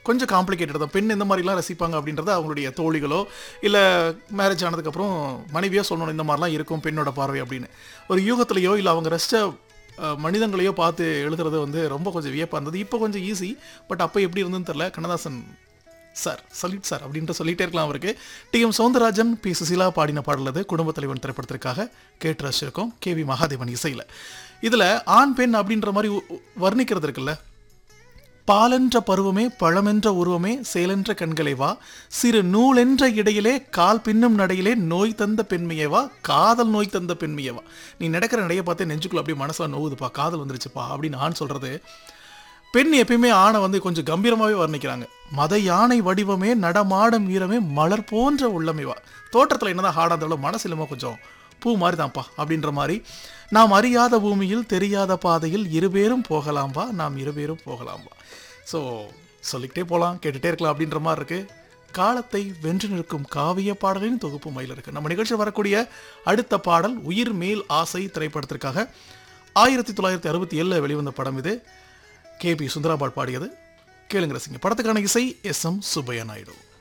கொஞ்சம் காம்ப்ளிகேட்டட் தான் பெண் எந்த மாதிரிலாம் ரசிப்பாங்க அப்படின்றத அவங்களுடைய தோழிகளோ இல்லை மேரேஜ் ஆனதுக்கப்புறம் மனைவியோ சொல்லணும் இந்த மாதிரிலாம் இருக்கும் பெண்ணோட பார்வை அப்படின்னு ஒரு யூகத்திலேயோ இல்லை அவங்க ரசித்த அஹ், மனிதங்களையோ பார்த்து எழுதுறது வந்து ரொம்ப கொஞ்சம் வியப்பாக இருந்தது இப்போ கொஞ்சம் ஈஸி பட் அப்போ எப்படி இருந்ததுன்னு தெரில கண்ணதாசன் சார் சல்யூட் சார் அப்படின்ட்டு சொல்லிட்டே இருக்கலாம் அவருக்கு T M Soundararajan P Susheela பாடின பாடல் அது குடும்பத் தலைவன் திரைப்படத்திற்காக கேட்டு ரசிச்சிருக்கோம் கே வி மகாதேவன் இசையில் இதில் ஆண் பெண் அப்படின்ற மாதிரி உ- உ- வர்ணிக்கிறது இருக்குல்ல பாலென்ற பருவமே பழமென்ற உருவமே சேலென்ற கண்களை வா சிறு நூலென்ற இடையிலே கால் பின்னும் நடையிலே நோய் தந்த பெண்மையே வா காதல் நோய் தந்த பெண்மையே வா நீ நடக்கிற நடையை பார்த்தே நெஞ்சுக்குள்ள அப்படியே மனசுல நோவுதுப்பா காதல் வந்துருச்சுப்பா அப்படின்னு ஆண் சொல்றது பெண் எப்பயுமே ஆணை வந்து கொஞ்சம் கம்பீரமாகவே வர்ணிக்கிறாங்க மத யானை வடிவமே நடமாடும் வீரமே மலர் போன்ற உள்ளமைவா தோற்றத்தில் என்னதான் ஹார்டாக இருந்தாலும் மனசு இல்லாமல் கொஞ்சம் பூ மாதிரி தான்ப்பா அப்படின்ற மாதிரி நாம் அறியாத பூமியில் தெரியாத பாதையில் இருபேரும் போகலாம்பா நாம் இருபேரும் போகலாம்பா ஸோ சொல்லிக்கிட்டே போகலாம் கேட்டுகிட்டே இருக்கலாம் அப்படின்ற மாதிரி இருக்கு காலத்தை வென்று நிற்கும் காவிய பாடலின் தொகுப்பு மயில் இருக்கு நம்ம நிகழ்ச்சியில் வரக்கூடிய அடுத்த பாடல் உயிர் மேல் ஆசை திரைப்படத்திற்காக ஆயிரத்தி தொள்ளாயிரத்தி அறுபத்தி ஏழில் வெளிவந்த படம் இது கே பி சுந்தராபால் பாடியது கேளுங்க ரசிங்க படத்துக்கான இசை எஸ் எம் சுப்பையா நாயுடு